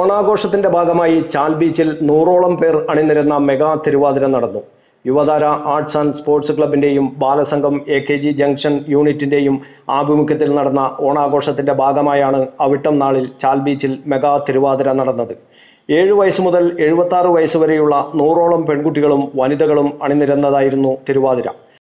ഓണാഘോഷത്തിന്റെ ഭാഗമായി ചാൽ ബീച്ചിൽ നൂറോളം പേർ അണിനിരന്ന മെഗാ തിരുവാതിര നടന്നു യുവതാര ആർട്സ് ആൻഡ് സ്പോർട്സ് ക്ലബിന്റെയും Balasangham A K G junction യൂണിറ്റിന്റെയും ആഭിമുഖ്യത്തിൽ നടന്ന ഓണാഘോഷത്തിന്റെ ഭാഗമായാണ് അവിട്ടം നാളിൽ ചാൽ ബീച്ചിൽ മെഗാ തിരുവാതിര നടന്നത് ഏഴ് വയസ്സ് മുതൽ എഴുപത്തി വയസ്സ് വരെയുള്ള നൂറോളം പെൺകുട്ടികളും വനിതകളും അണിനിരന്നതായിരുന്നു തിരുവാതിര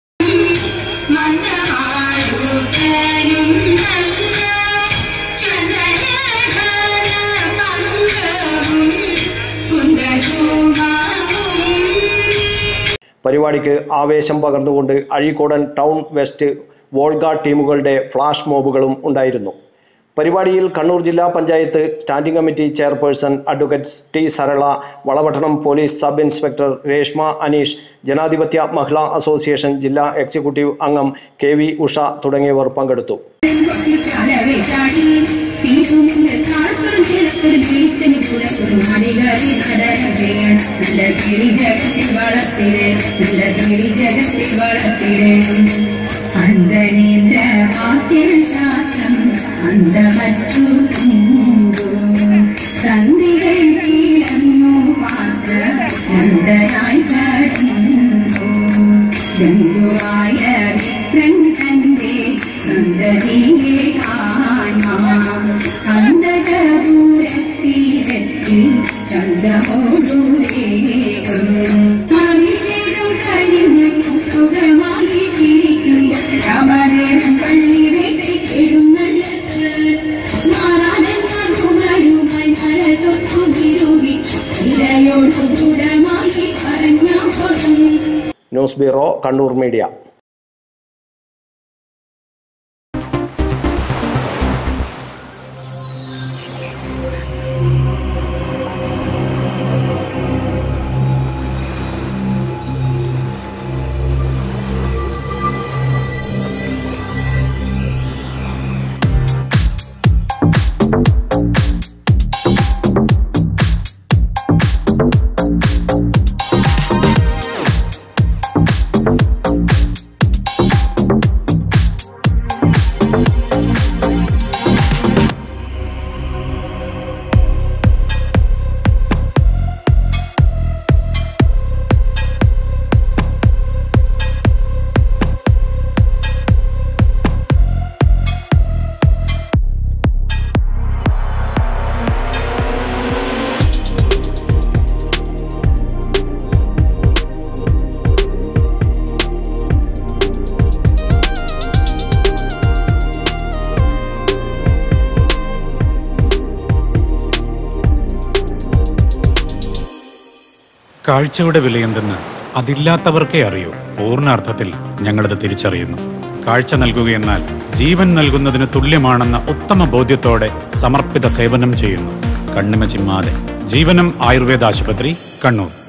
മന്ദമാരുതരും നല്ല ചന്ദ്രഘന പങ്കവും കുന്ദശോഭാവും പരിപാടിക്ക് ആവേശം പകർന്നുകൊണ്ട് അഴീക്കോടൻ ടൗൺ വെസ്റ്റ് വോൾഗ ടീമുകളുടെ ഫ്ലാഷ് മോബുകളും ഉണ്ടായിരുന്നു പരിപാടിയിൽ കണ്ണൂർ ജില്ലാ panchayat standing committee chairperson advocate T Sarala Valapattanam police sub inspector Reshma Aneesh Janadhipathya Mahila association ജില്ലാ എക്സിക്യൂട്ടീവ് അംഗം കെ വി ഉഷ തുടങ്ങിയവർ പങ്കെടുത്തു ചലവേ ചാടി പീസുമിന്റെ താളത്തോടും ചിലപ്പോഴും ചിരിച്ചനി കുലപ്പോഴും അടികാരി നടനം ചെയ്യണം നല്ല കിളി ജഗത്തിൽ വളർത്തിടേ നല്ല കിളി ജഗത്തിൽ വളർത്തിടേ അന്തരേന്ദ്ര വാക്യശാസ്ത്രം അന്തമറ്റു സന്ധികൾ കീഴന്നു മാത്ര മന്ദനായി കടന്നു ബന്ധുവായ വിപ്രന്റെ സന്തതിയെ കാണാം അന്തകപൂരത്തിലെത്തി ചന്തമോടു വേഗം അഭിഷേകം കഴിഞ്ഞു സുഖമായി ചിരിക്കുന്നു രാമദേവൻ പള്ളി വെട്ടി എഴുന്നള്ളത്ത് മാറാനെന്ന കുമരുമായി മനസ്സൊത്തു നിരൂപിച്ചു ഇരയോടു ദൃഢമായി പറഞ്ഞ കൊടും ന്യൂസ് ബ്യൂറോ കണ്ണൂർ മീഡിയ കാഴ്ചയുടെ വിലയെന്തെന്ന് അതില്ലാത്തവർക്കേ അറിയൂ പൂർണ്ണാർത്ഥത്തിൽ ഞങ്ങളത് തിരിച്ചറിയുന്നു കാഴ്ച നൽകുകയെന്നാൽ ജീവൻ നൽകുന്നതിന് തുല്യമാണെന്ന ഉത്തമ ബോധ്യത്തോടെ സമർപ്പിത സേവനം ചെയ്യുന്നു കണ്ണിമ ചിമ്മാതെ ജീവനം ആയുർവേദ ആശുപത്രി കണ്ണൂർ